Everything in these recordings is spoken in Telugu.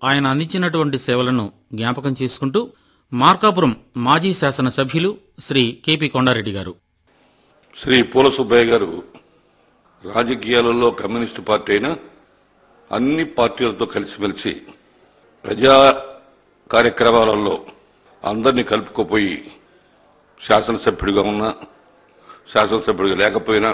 ఆయన అందించినటువంటి సేవలను జ్ఞాపకం చేసుకుంటూ మార్కాపురం మాజీ శాసనసభ్యులు శ్రీ కెపి కొండారెడ్డి గారు శ్రీ పూల సుబ్బయ్య గారు రాజకీయాలలో కమ్యూనిస్టు పార్టీ అయినా అన్ని పార్టీలతో కలిసిమెలిసి ప్రజా కార్యక్రమాలలో అందరినీ కలుపుకోపోయి శాసనసభ్యుడిగా ఉన్నా శాసనసభ్యుడిగా లేకపోయినా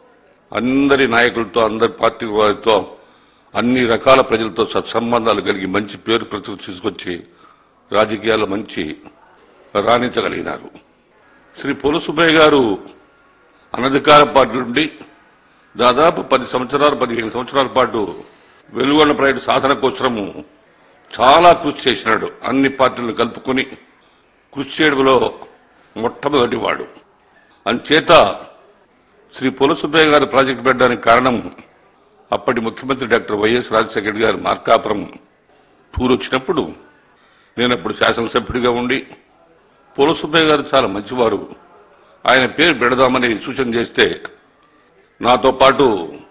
అందరి నాయకులతో అందరి పార్టీ వారితో అన్ని రకాల ప్రజలతో సత్సంబంధాలు కలిగి మంచి పేరు ప్రతిష్ట తీసుకొచ్చి రాజకీయాల్లో మంచి రాణించగలిగినారు శ్రీ పూల సుబ్బయ్య గారు అనధికార పార్టీ నుండి దాదాపు పది సంవత్సరాలు పదిహేను సంవత్సరాల పాటు వెలుగొండ ప్రైవేట్ సాధన కోసము చాలా కృషి చేసినాడు అన్ని పార్టీలను కలుపుకొని కృషి చేయడంలో మొట్టమొదటి వాడు అంచేత శ్రీ పులసుబ్బయ్య గారు ప్రాజెక్టు పెట్టడానికి కారణం అప్పటి ముఖ్యమంత్రి డాక్టర్ వైఎస్ రాజశేఖర రెడ్డి గారు మార్కాపురం టూర్ వచ్చినప్పుడు నేను అప్పుడు శాసనసభ్యుడిగా ఉండి పులసుబ్బయ్య గారు చాలా మంచివారు ఆయన పేరు పెడదామని సూచన చేస్తే నాతో పాటు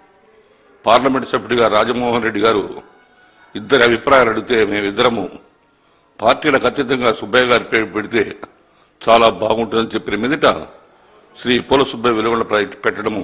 పార్లమెంట్ సభ్యుడిగా రాజమోహన్ రెడ్డి గారు ఇద్దరి అభిప్రాయాలు అడిగితే మేమిద్దరము పార్టీలకు అత్యధికంగా సుబ్బయ్య గారి పేరు పెడితే చాలా బాగుంటుందని చెప్పిన మీదట శ్రీ పూల సుబ్బయ్య వెలుగొండ ప్రాజెక్టు పెట్టడము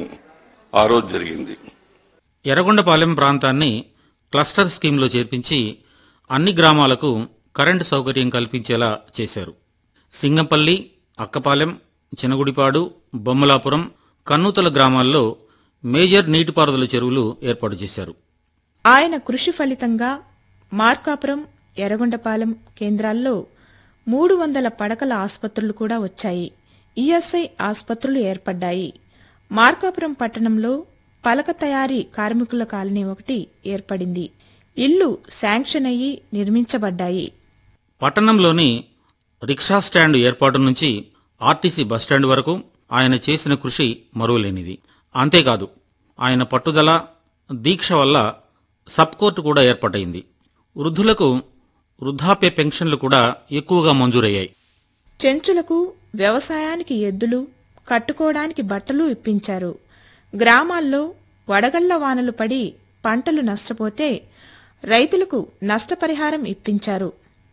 ఆ రోజు జరిగింది ఎర్రగొండపాలెం ప్రాంతాన్ని క్లస్టర్ స్కీమ్లో చేర్పించి అన్ని గ్రామాలకు కరెంటు సౌకర్యం కల్పించేలా చేశారు సింగంపల్లి అక్కపాలెం చినగుడిపాడు బొమ్మలాపురం కన్నూతల గ్రామాల్లో మేజర్ నీటిపారుదల చెరువులు ఏర్పాటు చేశారు ఆయన కృషి ఫలితంగా మార్కాపురం ఎర్రగొండపాలెం కేంద్రాల్లో మూడు వందల పడకల ఆసుపత్రులు కూడా వచ్చాయి ఈఎస్ఐ ఆసుపత్రులు ఏర్పడ్డాయి మార్కాపురం పట్టణంలో పలక తయారీ కార్మికుల కాలనీ ఒకటి ఏర్పడింది ఇల్లు శాంక్షన్ అయ్యి నిర్మించబడ్డాయి పట్టణంలోని రిక్షా స్టాండ్ ఏర్పాటు నుంచి ఆర్టీసీ బస్టాండ్ వరకు ఆయన చేసిన కృషి మరువలేనిది అంతేకాదు ఆయన పట్టుదల దీక్ష వల్ల సబ్ కోర్టు కూడా ఏర్పాటైంది వృద్ధులకు వృద్ధాప్య పెన్షన్లు కూడా ఎక్కువగా మంజూరయ్యాయి చెంచులకు వ్యవసాయానికి ఎద్దులు కట్టుకోవడానికి బట్టలు ఇప్పించారు గ్రామాల్లో వడగళ్ల వానలు పడి పంటలు నష్టపోతే రైతులకు నష్టపరిహారం ఇప్పించారు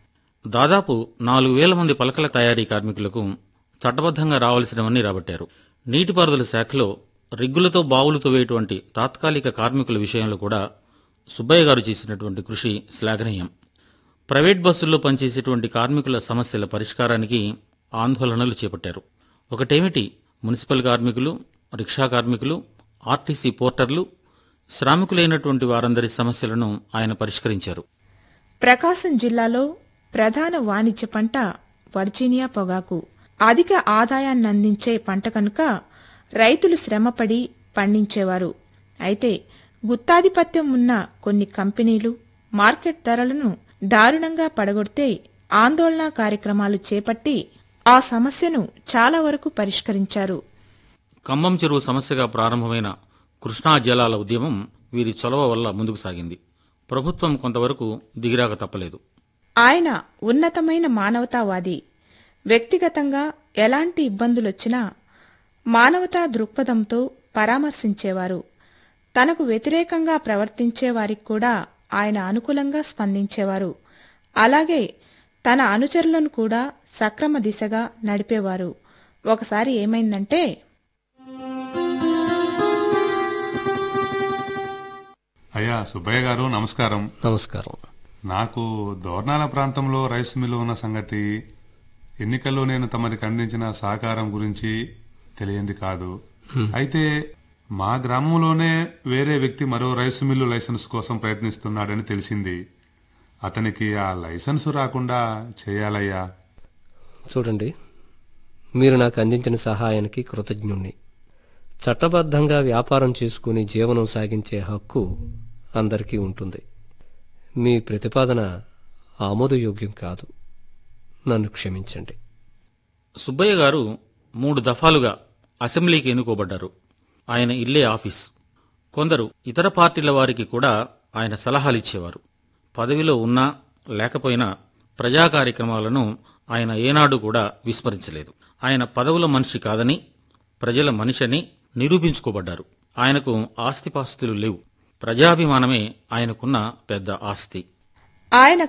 దాదాపు నాలుగు వేల మంది పలకల తయారీ కార్మికులకు చట్టబద్ధంగా రావాల్సినవన్నీ రాబట్టారు నీటిపారుదల శాఖలో రిగ్గులతో బావులు తవ్వేటువంటి తాత్కాలిక కార్మికుల విషయంలో కూడా సుబ్బయ్య గారు చేసినటువంటి కృషి శ్లాఘనీయం ప్రైవేట్ బస్సుల్లో పనిచేసేటువంటి కార్మికుల సమస్యల పరిష్కారానికి ఆందోళనలు చేపట్టారు ఒకటేమిటి మున్సిపల్ కార్మికులు రిక్షా కార్మికులు ఆర్టీసీ పోర్టర్లు శ్రామికులైనటువంటి వారందరి సమస్యలను ఆయన పరిష్కరించారు ప్రకాశం జిల్లాలో ప్రధాన వాణిజ్య పంట వర్జీనియా పొగాకు అధిక ఆదాయాన్ని అందించే పంట కనుక రైతులు శ్రమపడి పండించేవారు అయితే గుత్తాధిపత్యం ఉన్న కొన్ని కంపెనీలు మార్కెట్ ధరలను దారుణంగా పడగొడితే ఆందోళన కార్యక్రమాలు చేపట్టి ఆ సమస్యను చాలా వరకు పరిష్కరించారు ఖమ్మం చెరువు సమస్యగా ప్రారంభమైన కృష్ణా జలాల ఉద్యమం వీరి చొలవ వల్ల ముందుకు సాగింది ప్రభుత్వం కొంతవరకు దిగిరాక తప్పలేదు ఆయన ఉన్నతమైన మానవతావాది వ్యక్తిగతంగా ఎలాంటి ఇబ్బందులొచ్చినా మానవతా దృక్పథంతో పరామర్శించేవారు తనకు వ్యతిరేకంగా ప్రవర్తించే వారికి కూడా ఆయన అనుకూలంగా స్పందించేవారు అలాగే తన అనుచరులను కూడా సక్రమ దిశగా నడిపేవారు ఒకసారి ఏమైందంటే అయ్యా సుబ్బయ్య గారు నమస్కారం నమస్కారం నాకు దోర్నాల ప్రాంతంలో రైస్ మిల్లు ఉన్న సంగతి ఎన్నికల్లో నేను తమరికి అందించిన సహకారం గురించి తెలియంది కాదు అయితే మా గ్రామంలోనే వేరే వ్యక్తి మరో రైస్ మిల్లు లైసెన్స్ కోసం ప్రయత్నిస్తున్నాడని తెలిసింది అతనికి ఆ లైసెన్స్ రాకుండా చేయాలయ్యా చూడండి మీరు నాకు అందించిన సహాయానికి కృతజ్ఞుణ్ణి చట్టబద్ధంగా వ్యాపారం చేసుకుని జీవనం సాగించే హక్కు అందరికీ ఉంటుంది మీ ప్రతిపాదన ఆమోదయోగ్యం కాదు నన్ను క్షమించండి సుబ్బయ్య గారు మూడు దఫాలుగా అసెంబ్లీకి ఎన్నుకోబడ్డారు ఆయన ఇల్లే ఆఫీస్ కొందరు ఇతర పార్టీల వారికి కూడా ఆయన సలహాలిచ్చేవారు పదవిలో ఉన్నా లేకపోయినా ప్రజా కార్యక్రమాలను ఆయన ఏనాడు కూడా విస్మరించలేదు ఆయన పదవుల మనిషి కాదని ప్రజల మనిషని నిరూపించుకోబడ్డారు ఆయనకు ఆస్తిపాస్తులు లేవు ప్రజాభిమానమే ఆయనకున్న పెద్ద ఆస్తి ఆయన